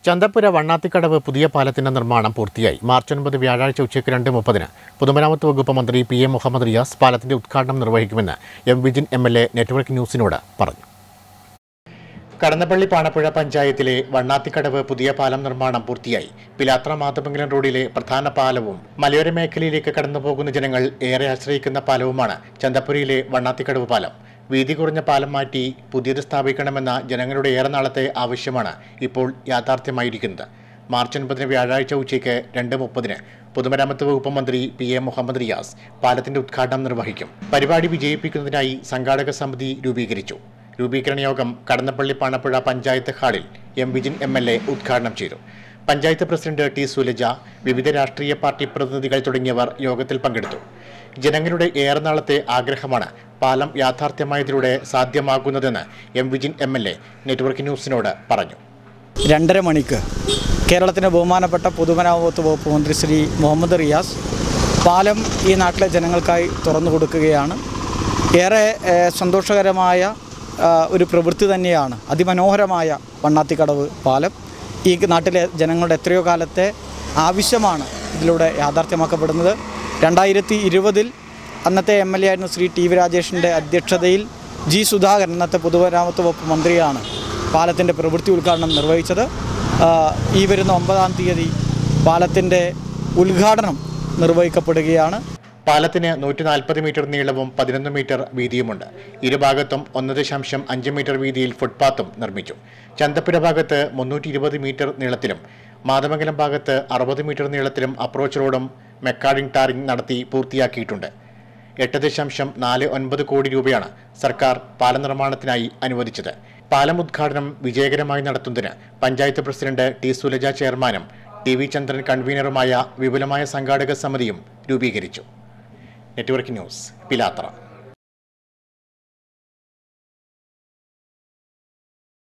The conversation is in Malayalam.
ചന്തപ്പുര വണ്ണാത്തിക്കടവ് പുതിയ പാലത്തിന്റെ നിർമ്മാണം പൂർത്തിയായി മാർച്ച് ഒൻപത് വ്യാഴാഴ്ച ഉച്ചയ്ക്ക് രണ്ട് മുപ്പതിന് പൊതുമരാമത്ത് വകുപ്പ് മന്ത്രി പി എ മുഹമ്മദ് റിയാസ് പാലത്തിന്റെ ഉദ്ഘാടനം നിർവഹിക്കുമെന്ന് M Vijin M L A network ന്യൂസിനോട് പറഞ്ഞു കടന്നപ്പള്ളി പാണപ്പുഴ പഞ്ചായത്തിലെ വണ്ണാത്തിക്കടവ് പുതിയ പാലം നിർമ്മാണം പൂർത്തിയായി പിലാത്ര മാതമംഗലം റോഡിലെ പ്രധാന പാലവും മലയോര മേഖലയിലേക്ക് കടന്നുപോകുന്ന ജനങ്ങൾ ഏറെ ആശ്രയിക്കുന്ന പാലവുമാണ് ചന്തപ്പുരയിലെ വണ്ണാത്തിക്കടവ് പാലം വീതി കുറഞ്ഞ പാലം മാറ്റി പുതിയത് സ്ഥാപിക്കണമെന്ന ജനങ്ങളുടെ ഏറെ നാളത്തെ ആവശ്യമാണ് ഇപ്പോൾ യാഥാർത്ഥ്യമായിരിക്കുന്നത് മാർച്ച് ഒൻപതിന് വ്യാഴാഴ്ച ഉച്ചയ്ക്ക് രണ്ട് മുപ്പതിന് പൊതുമരാമത്ത് വകുപ്പ് മന്ത്രി പി എ മുഹമ്മദ് റിയാസ് പാലത്തിന്റെ ഉദ്ഘാടനം നിർവഹിക്കും പരിപാടി വിജയിപ്പിക്കുന്നതിനായി സംഘാടക സമിതി രൂപീകരിച്ചു രൂപീകരണ യോഗം കടന്നപ്പള്ളി പാണപ്പുഴ പഞ്ചായത്ത് ഹാളിൽ M Vijin M L A ഉദ്ഘാടനം ചെയ്തു പഞ്ചായത്ത് പ്രസിഡന്റ് ടി സുലജ വിവിധ രാഷ്ട്രീയ പാർട്ടി പ്രതിനിധികൾ തുടങ്ങിയവർ യോഗത്തിൽ പങ്കെടുത്തു ജനങ്ങളുടെ ഏറെ നാളത്തെ ആഗ്രഹമാണ് പാലം യാഥാർത്ഥ്യമായതിലൂടെ സാധ്യമാകുന്നതെന്ന് M Vijin M L A network ന്യൂസിനോട് പറഞ്ഞു രണ്ടര മണിക്ക് കേരളത്തിൻ്റെ ബഹുമാനപ്പെട്ട പൊതുമരാമത്ത് വകുപ്പ് മന്ത്രി ശ്രീ മുഹമ്മദ് റിയാസ് പാലം ഈ നാട്ടിലെ ജനങ്ങൾക്കായി തുറന്നു കൊടുക്കുകയാണ് ഏറെ ഏഹ്, സന്തോഷകരമായ ആ, ഒരു പ്രവൃത്തി തന്നെയാണ് അതിമനോഹരമായ വണ്ണാത്തിക്കടവ് പാലം ഈ നാട്ടിലെ ജനങ്ങളുടെ എത്രയോ കാലത്തെ ആവശ്യമാണ് ഇതിലൂടെ യാഥാർത്ഥ്യമാക്കപ്പെടുന്നത് രണ്ടായിരത്തി ഇരുപതിൽ അന്നത്തെ എം എൽ എ ആയിരുന്ന ശ്രീ ടി വി രാജേഷിൻ്റെ അധ്യക്ഷതയിൽ ജി സുധാകരൻ അന്നത്തെ പൊതുമരാമത്ത് വകുപ്പ് മന്ത്രിയാണ് പാലത്തിൻ്റെ പ്രവൃത്തി ഉദ്ഘാടനം നിർവഹിച്ചത് ആ, ഈ വരുന്ന ഒമ്പതാം തീയതി പാലത്തിൻ്റെ ഉദ്ഘാടനം നിർവഹിക്കപ്പെടുകയാണ് പാലത്തിന് നൂറ്റി നാൽപ്പത് മീറ്റർ നീളവും പതിനൊന്ന് മീറ്റർ വീതിയുമുണ്ട് ഇരുഭാഗത്തും ഒന്ന് ദശാംശം അഞ്ച് മീറ്റർ വീതിയിൽ ഫുട്പാത്തും നിർമ്മിച്ചു ചന്തപ്പുര ഭാഗത്ത് മുന്നൂറ്റി ഇരുപത് മീറ്റർ നീളത്തിലും മാതമംഗലം ഭാഗത്ത് അറുപത് മീറ്റർ നീളത്തിലും അപ്രോച്ച് റോഡും മെക്കാഡിംഗ് ടാറിംഗ് നടത്തി പൂർത്തിയാക്കിയിട്ടുണ്ട് എട്ട് ദശാംശം നാല് ഒൻപത് കോടി രൂപയാണ് സർക്കാർ പാലം നിർമ്മാണത്തിനായി അനുവദിച്ചത് പാലം ഉദ്ഘാടനം വിജയകരമായി നടത്തുന്നതിന് പഞ്ചായത്ത് പ്രസിഡന്റ് ടി സുലജ ചെയർമാനും ടി വി ചന്ദ്രൻ കൺവീനറുമായ വിപുലമായ സംഘാടക സമിതിയും രൂപീകരിച്ചു നെറ്റ്വർക്ക് ന്യൂസ് പിലാത്ര